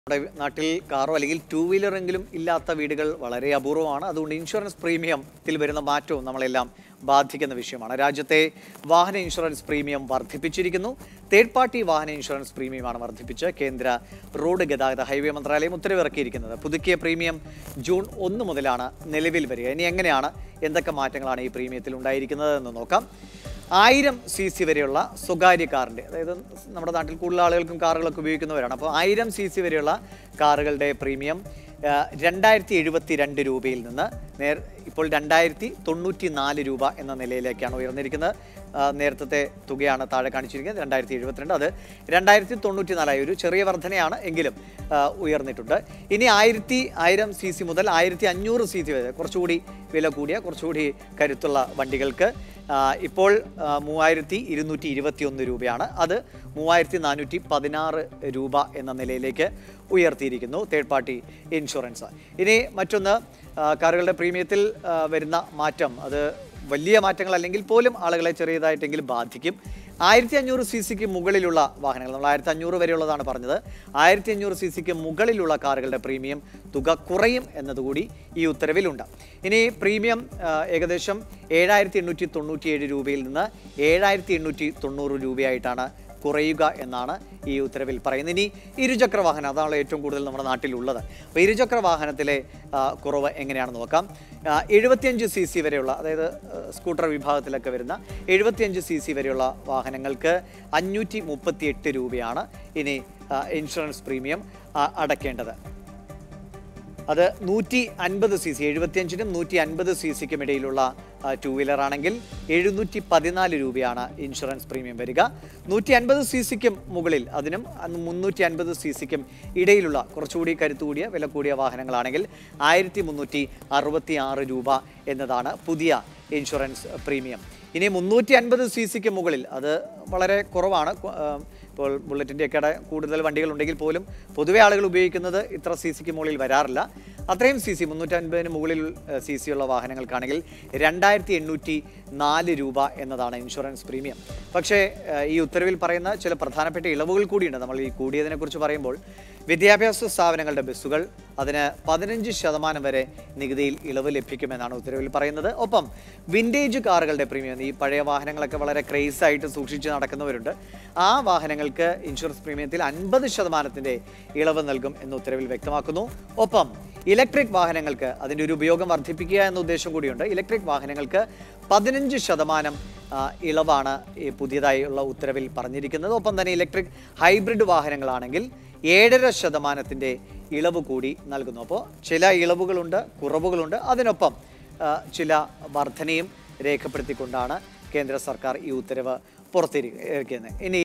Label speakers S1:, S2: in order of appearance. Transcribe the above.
S1: നമ്മുടെ നാട്ടിൽ കാറോ അല്ലെങ്കിൽ ടൂ വീലറെങ്കിലും ഇല്ലാത്ത വീടുകൾ വളരെ അപൂർവമാണ് അതുകൊണ്ട് ഇൻഷുറൻസ് പ്രീമിയത്തിൽ വരുന്ന മാറ്റവും നമ്മളെല്ലാം ബാധിക്കുന്ന വിഷയമാണ് രാജ്യത്തെ വാഹന ഇൻഷുറൻസ് പ്രീമിയം വർദ്ധിപ്പിച്ചിരിക്കുന്നു തേർഡ് പാർട്ടി വാഹന ഇൻഷുറൻസ് പ്രീമിയമാണ് വർദ്ധിപ്പിച്ച് കേന്ദ്ര റോഡ് ഗതാഗത ഹൈവേ മന്ത്രാലയം ഉത്തരവിറക്കിയിരിക്കുന്നത് പുതുക്കിയ പ്രീമിയം ജൂൺ ഒന്ന് മുതലാണ് നിലവിൽ വരിക ഇനി എങ്ങനെയാണ് എന്തൊക്കെ മാറ്റങ്ങളാണ് ഈ പ്രീമിയത്തിൽ ഉണ്ടായിരിക്കുന്നത് എന്ന് നോക്കാം ആയിരം സി സി വരെയുള്ള സ്വകാര്യ കാറിൻ്റെ അതായത് നമ്മുടെ നാട്ടിൽ കൂടുതൽ ആളുകൾക്കും കാറുകളൊക്കെ ഉപയോഗിക്കുന്നവരാണ് അപ്പോൾ ആയിരം സി സി വരെയുള്ള കാറുകളുടെ പ്രീമിയം ആ, രണ്ടായിരത്തി എഴുപത്തി രണ്ട് രൂപയിൽ നിന്ന് നേർ ഇപ്പോൾ രണ്ടായിരത്തി തൊണ്ണൂറ്റി നാല് രൂപ എന്ന നിലയിലേക്കാണ് ഉയർന്നിരിക്കുന്നത് ആ, നേരത്തെ തുകയാണ് താഴെ കാണിച്ചിരിക്കുന്നത് രണ്ടായിരത്തി എഴുപത്തിരണ്ട് അത് രണ്ടായിരത്തി തൊണ്ണൂറ്റി നാലായി ഒരു ചെറിയ വർധനയാണ് എങ്കിലും ആ, ഉയർന്നിട്ടുണ്ട് ഇനി ആയിരത്തി ആയിരം സി സി മുതൽ ആയിരത്തി അഞ്ഞൂറ് സി സി വരെ കുറച്ചുകൂടി വില കൂടിയ കുറച്ചുകൂടി കരുത്തുള്ള വണ്ടികൾക്ക് ആ, ഇപ്പോൾ ആ, മൂവായിരത്തി ഇരുന്നൂറ്റി ഇരുപത്തി ഒന്ന് രൂപയാണ് അത് മൂവായിരത്തി നാനൂറ്റി പതിനാറ് രൂപ എന്ന നിലയിലേക്ക് ഉയർത്തിയിരിക്കുന്നു തേർഡ് പാർട്ടി ഇൻഷുറൻസ് ഇനി മറ്റൊന്ന് ആ, കാറുകളുടെ പ്രീമിയത്തിൽ ആ, വരുന്ന മാറ്റം അത് വലിയ മാറ്റങ്ങൾ അല്ലെങ്കിൽ പോലും ആളുകളെ ചെറിയതായിട്ടെങ്കിലും ബാധിക്കും ആയിരത്തി അഞ്ഞൂറ് സി സിക്ക് മുകളിലുള്ള വാഹനങ്ങൾ നമ്മൾ ആയിരത്തി അഞ്ഞൂറ് വരെയുള്ളതാണ് പറഞ്ഞത് ആയിരത്തി അഞ്ഞൂറ് സി സിക്ക് മുകളിലുള്ള കാറുകളുടെ പ്രീമിയം തുക കുറയും എന്നതുകൂടി ഈ ഉത്തരവിലുണ്ട് ഇനി പ്രീമിയം ആ, ഏകദേശം ഏഴായിരത്തി എണ്ണൂറ്റി തൊണ്ണൂറ്റിയേഴ് രൂപയിൽ നിന്ന് ഏഴായിരത്തി എണ്ണൂറ്റി തൊണ്ണൂറ് രൂപയായിട്ടാണ് കുറയുക എന്നാണ് ഈ ഉത്തരവിൽ പറയുന്നത് ഇനി ഇരുചക്ര വാഹനം അതാണ് ഏറ്റവും കൂടുതൽ നമ്മുടെ നാട്ടിലുള്ളത് അപ്പോൾ ഇരുചക്ര വാഹനത്തിലെ ആ, കുറവ് എങ്ങനെയാണെന്ന് നോക്കാം ആ, എഴുപത്തിയഞ്ച് സി സി വരെയുള്ള അതായത് ആ, സ്കൂട്ടർ വിഭാഗത്തിലൊക്കെ വരുന്ന എഴുപത്തിയഞ്ച് സി സി വരെയുള്ള വാഹനങ്ങൾക്ക് അഞ്ഞൂറ്റി മുപ്പത്തി എട്ട് രൂപയാണ് ഇനി ആ, ഇൻഷുറൻസ് പ്രീമിയം ആ, അടയ്ക്കേണ്ടത് അത് നൂറ്റി അൻപത് സി സി എഴുപത്തിയഞ്ചിനും നൂറ്റി അൻപത് സി സിക്കും ഇടയിലുള്ള ടു വീലർ ആണെങ്കിൽ എഴുന്നൂറ്റി പതിനാല് രൂപയാണ് ഇൻഷുറൻസ് പ്രീമിയം വരിക നൂറ്റി അൻപത് സി സിക്കും മുകളിൽ അതിനും മുന്നൂറ്റി അൻപത് സി സിക്കും ഇടയിലുള്ള കുറച്ചുകൂടി കരുത്തു കൂടിയ വില കൂടിയ വാഹനങ്ങളാണെങ്കിൽ ആയിരത്തി മുന്നൂറ്റി അറുപത്തി ആറ് രൂപ എന്നതാണ് പുതിയ ഇൻഷുറൻസ് പ്രീമിയം ഇനി മുന്നൂറ്റി അൻപത് സി സിക്ക് മുകളിൽ അത് വളരെ കുറവാണ് കു- ആ, ഇപ്പോൾ ബുള്ളറ്റിൻ്റെ ഒക്കെ കൂടുതൽ വണ്ടികൾ ഉണ്ടെങ്കിൽ പോലും പൊതുവെ ആളുകൾ ഉപയോഗിക്കുന്നത് ഇത്ര സി സിക്ക് മുകളിൽ വരാറില്ല അത്രയും സി സി മുന്നൂറ്റൻപതിന് മുകളിൽ സി സി ഉള്ള വാഹനങ്ങൾക്കാണെങ്കിൽ രണ്ടായിരത്തി എണ്ണൂറ്റി നാല് രൂപ എന്നതാണ് ഇൻഷുറൻസ് പ്രീമിയം പക്ഷേ ആ, ഈ ഉത്തരവിൽ പറയുന്ന ചില പ്രധാനപ്പെട്ട ഇളവുകൾ കൂടിയുണ്ട് നമ്മൾ ഈ കൂടിയതിനെക്കുറിച്ച് പറയുമ്പോൾ വിദ്യാഭ്യാസ സ്ഥാപനങ്ങളുടെ ബസ്സുകൾ അതിന് പതിനഞ്ച് ശതമാനം വരെ നികുതിയിൽ ഇളവ് ലഭിക്കുമെന്നാണ് ഉത്തരവിൽ പറയുന്നത് ഒപ്പം വിൻറ്റേജ് കാറുകളുടെ പ്രീമിയം ഈ പഴയ വാഹനങ്ങളൊക്കെ വളരെ ക്രേസ് ആയിട്ട് സൂക്ഷിച്ച് നടക്കുന്നവരുണ്ട് ആ വാഹനങ്ങൾക്ക് ഇൻഷുറൻസ് പ്രീമിയത്തിൽ അൻപത് ശതമാനത്തിൻ്റെ ഇളവ് നൽകും എന്ന് ഉത്തരവിൽ വ്യക്തമാക്കുന്നു ഒപ്പം ഇലക്ട്രിക് വാഹനങ്ങൾക്ക് അതിൻ്റെ ഒരു ഉപയോഗം വർദ്ധിപ്പിക്കുക എന്ന ഉദ്ദേശം കൂടിയുണ്ട് ഇലക്ട്രിക് വാഹനങ്ങൾക്ക് പതിനഞ്ച് ശതമാനം ആ, ഇളവാണ് ഈ പുതിയതായുള്ള ഉത്തരവിൽ പറഞ്ഞിരിക്കുന്നത് ഒപ്പം തന്നെ ഇലക്ട്രിക് ഹൈബ്രിഡ് വാഹനങ്ങളാണെങ്കിൽ ഏഴര ശതമാനത്തിൻ്റെ ഇളവ് കൂടി നൽകുന്നു അപ്പോൾ ചില ഇളവുകളുണ്ട് കുറവുകളുണ്ട് അതിനൊപ്പം ആ, ചില വർധനയും രേഖപ്പെടുത്തിക്കൊണ്ടാണ് കേന്ദ്ര സർക്കാർ ഈ ഉത്തരവ് പുറത്തിരിക്കുന്നത് ഇനി